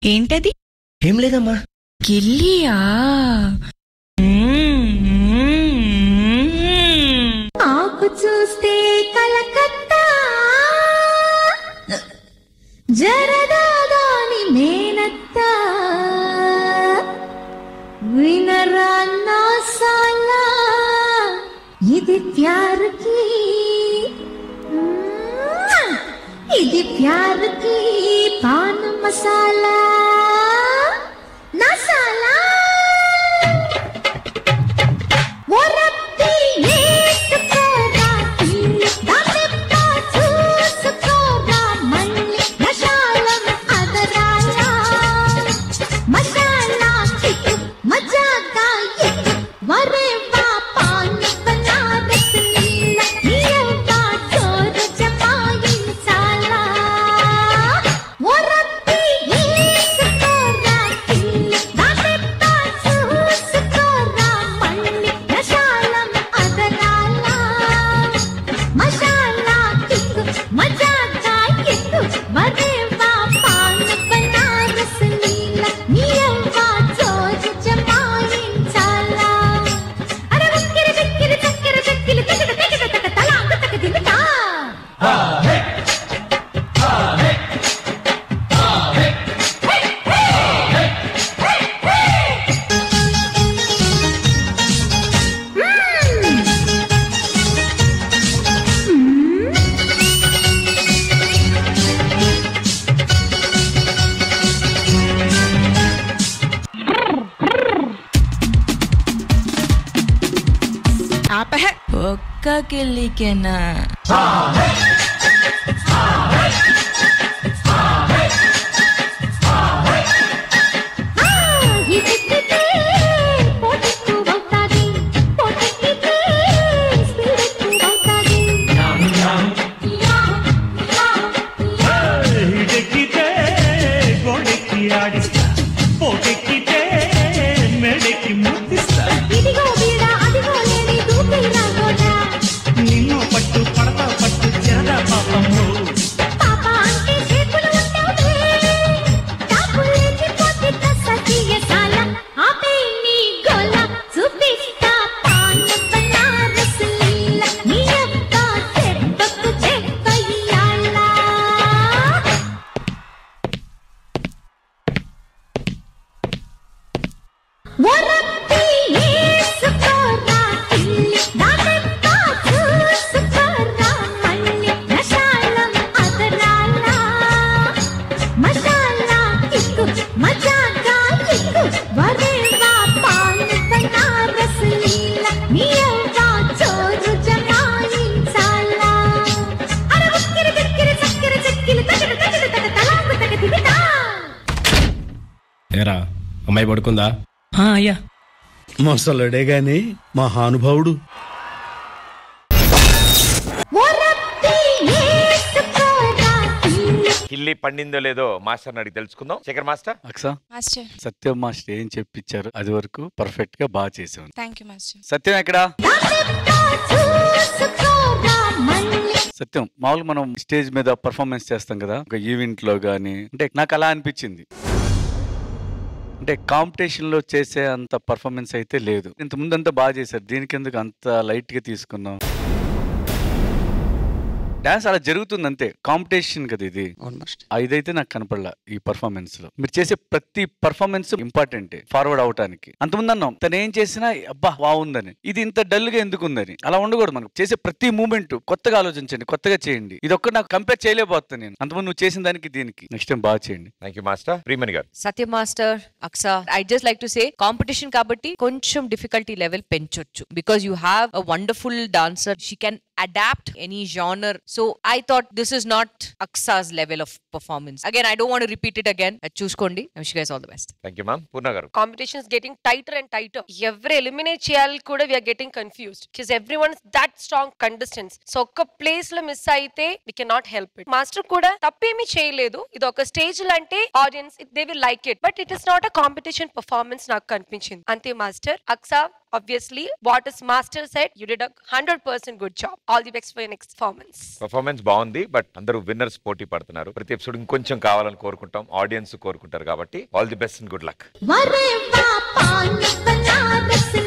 ఏంటది ఏం లేదమ్మా గిల్లియా మ్మ్, మ్మ్. ఆకు చూస్తే కలకత్తా జరదాదాని మేనత్తా వినరా నా సాలా ఇది ప్యార్ కి మ్మ్. ఇది ప్యార్ కి పాన్ మసాలా నా సాలా ఒరప్పి ఏసుకోరా తిల్లి దానిప్ప చూసుకోరా మళ్ళీ మశాలం అదరాల మశాలా కిక్కు మజాగా ఎక్కు వరేవా పాన్ బనారస్ నీల నీయవ్వా చోర జమాయించాలా ఒరప్పి ఏసుకోరా తిల్లి దానిప్ప చూసుకోరా మళ్ళీ మశాలం అదరాల మశాలా కిక్కు మజాగా ఎక్కు వరేవా పాన్ బనారస్ నీల నీయవ్వా చోర జమాయించాలా అరే వక్కిరి బిక్కిరి చక్కెర చక్కిలి తగడ తగడ తగ తలాంగ తగ దిమితా ఆపహ ఒక్క గిల్లికేనా ఇదికితే పోటెక్కు అవుతాది పోటెక్కితే స్పీడెక్కు అవుతాది ಹಿಡಕ್ಕಿದೆ ಗೋಡೆಕ್ಕಿ ಆಡಿಸ್ತಾ ಪೋಟೆಕ್ಕಿದೆ ಮೇಡೆಕ್ಕಿ ಮುಟ್ಟಿಸ್ತಾ ఇదిగో వీడ అదిగో లేని దూకి రాగోడా నిన్ను పట్టు పడతా పట్టు జనద పాపము పాప అంటే చేతులు ఉంటావులే తాపులేచి పోతే కసకియ సాల ఆపే నీ గోల చూపిస్తా పాన్ బనారస్ లీల నీ అబ్బ చెబ్బకు చెబ్బయ్యాలా ఒరప్పి ఏసుకోరా తిల్లి దానిప్ప చూసుకోరా మళ్ళీ మశాలం అదరాల మశాలా కిక్కు మజాగా కిక్కు వరేవా పాన్ బనారస్ లీల నీయవ్వా చోరు జమాయించాలా అరే ఉక్కిరి బిక్కిరి చక్కెర చక్కిలి తగడ తగడ తగ తలాంగు తగ దిమితా ఏరా అమ్మాయి పడుకుందా ఆ, అయ్యా మొసలుడే గాని మహానుభావుడు ఒరప్పి ఏసుకోరా తిల్లి కిల్లి పండిందో లేదో మాస్టర్ అడిగి తెలుసుకుందాం Shekhar master Aksa master Satyam master ఏం చెప్పించారు అది వరకు పర్ఫెక్ట్ గా బాగా చేసాం థ్యాంక్ యూ మాస్టర్ సత్యం ఎక్కడ చూసుకోరా మళ్ళీ సత్యం మామూలుగా మనం స్టేజ్ మీద పర్ఫార్మెన్స్ చేస్తాం కదా ఒక ఈవెంట్ లో గానీ అంటే నాకు అలా అనిపించింది అంటే కాంపిటీషన్ లో చేసే అంత పర్ఫార్మెన్స్ అయితే లేదు ఇంత ముందంతా బాగా చేశారు దీనికి ఎందుకు అంత లైట్ గా తీసుకున్నాం డాన్స్ అలా జరుగుతుంది అంతే కాంపిటీషన్ కదా ఇది ఆ ఇదైతే నాకు కనపడలా ఈ పర్ఫార్మెన్స్ లో మీరు చేసే ప్రతి పర్ఫార్మెన్స్ ఇంపార్టెంట్ ఫార్వర్డ్ అవటానికి అంతకుముందు అన్నాం తను ఏం చేసినా అబ్బా బాగుందని ఇది ఇంత డల్ గా ఎందుకు ఉందని అలా ఉండకూడదు మనం చేసే ప్రతి మూమెంట్ కొత్తగా ఆలోచించండి కొత్తగా చేయండి ఇది ఒక్కటి నాకు కంపేర్ చేయలేకపోతాను నేను అంతకుముందు నువ్వు చేసిన దానికి దీనికి నెక్స్ట్ టైం బాగా చేయండి thank you master Priyamani garu Satya master Aksa I just like to say competition కాబట్టి కొంచెం డిఫికల్టీ లెవెల్ పెంచొచ్చు because you have a wonderful dancer she can adapt any genre so I thought this is not Aksa's level of performance again I don't want repeat it again చూసుకోండి wish guys all the best thank you ma'am Poorna garu competition is getting tighter and tighter ఎవరు eliminate చేయాలి కూడా we are getting confused because everyone that strong contestants so ఒక్క place లో miss అయితే we can not help it master కూడా తప్పేమీ చేయలేదు ఇది ఒక స్టేజ్ అంటే audience they will like it but it is not a competition performance నాకు కనిపించింది అంతే master Aksa obviously what is master said you did a 100% good job all the best for your next performance performance బాగుంది but అందరూ winners పోటీ పడుతున్నారు ప్రతి episode ఇంకొంచెం కావాలని కోరుకుంటాం ఆడియన్స్ కోరుకుంటారు కాబట్టి all the best and good luck వరే వా పాన్ బనారస్